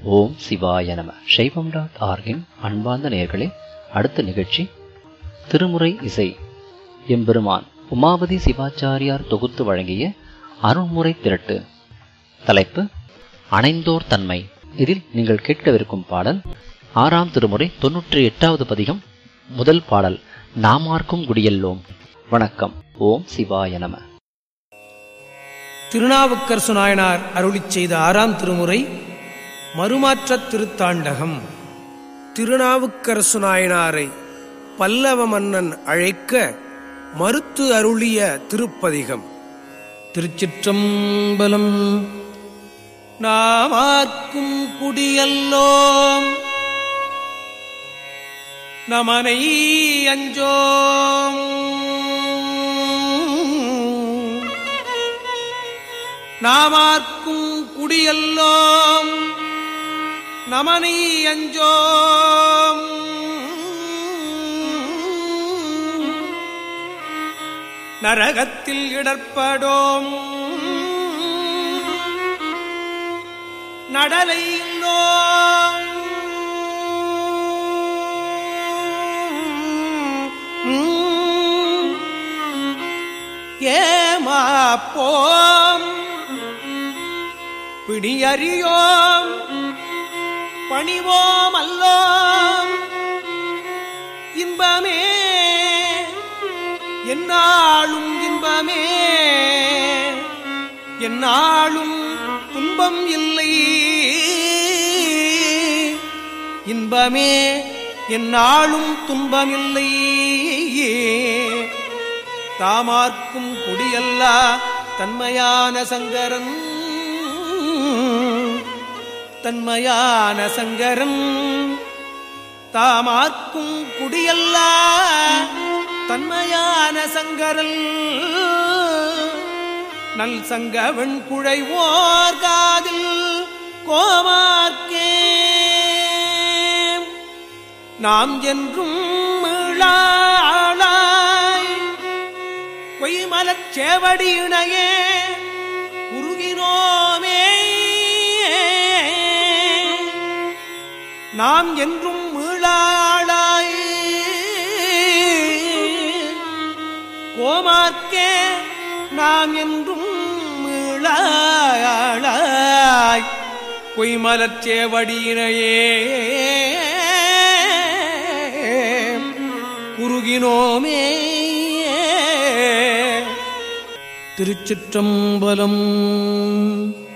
ஓம் சிவாய நம சைவம் டாட் ஆர்கின் அன்பார்ந்த நேயர்களே அடுத்த நிகழ்ச்சி திருமுறை இசை எம்பெருமான் உமாபதி சிவாச்சாரியார் தொகுத்து வழங்கிய அருள்முறை திரட்டு தலைப்பு அணைந்தோர் தன்மை இதில் நீங்கள் கேட்கவிருக்கும் பாடல் ஆறாம் திருமுறை தொன்னூற்றி எட்டாவது பதிகம் முதல் பாடல் நாமார்க்கும் குடியல்லோம் வணக்கம் ஓம் சிவாய நம திருநாவுக்கரசு நாயனார் அருளிச் செய்த ஆறாம் திருமுறை மறுமாற்றத் திருத்தாண்டகம் திருநாவுக்கரசு நாயனாரை பல்லவ மன்னன் அழைக்க மறுத்து அருளிய திருப்பதிகம் திருச்சிற்றம்பலம் நாமார்க்கும் குடியல்லோம் நமனை அஞ்சோம் நாமார்க்கும் குடியல்லோம் நமனை அஞ்சோம் நரகத்தில் இடர்படோம் நடலையில்லோம் ஏமாப்போம் பிடியறியோம் பணிவோம் அல்லோம் இன்பமே என்னாலும் இன்பமே என்னாலும் துன்பம் இல்லை இன்பமே என்னாலும் துன்பமில்லை தாமார்க்கும் குடியல்லா தன்மையான சங்கரன் தன்மையான சங்கரன் தாமார்க்கும் குடியல்லா தன்மையான சங்கரல் நல் சங்கவன் குழைவோர் காதில் கோமார்க்கே நாம் என்றும் மீளாளாய் பொய்மலச் சேவடி இணையே குறுகினோமே நாம் என்றும் மீளாளாய் கோமார்க்கே நாம் என்றும் மீளாளாய் பொய்மலச் சேவடியினையே குறுகினோமே திருச்சிற்றம்பலம்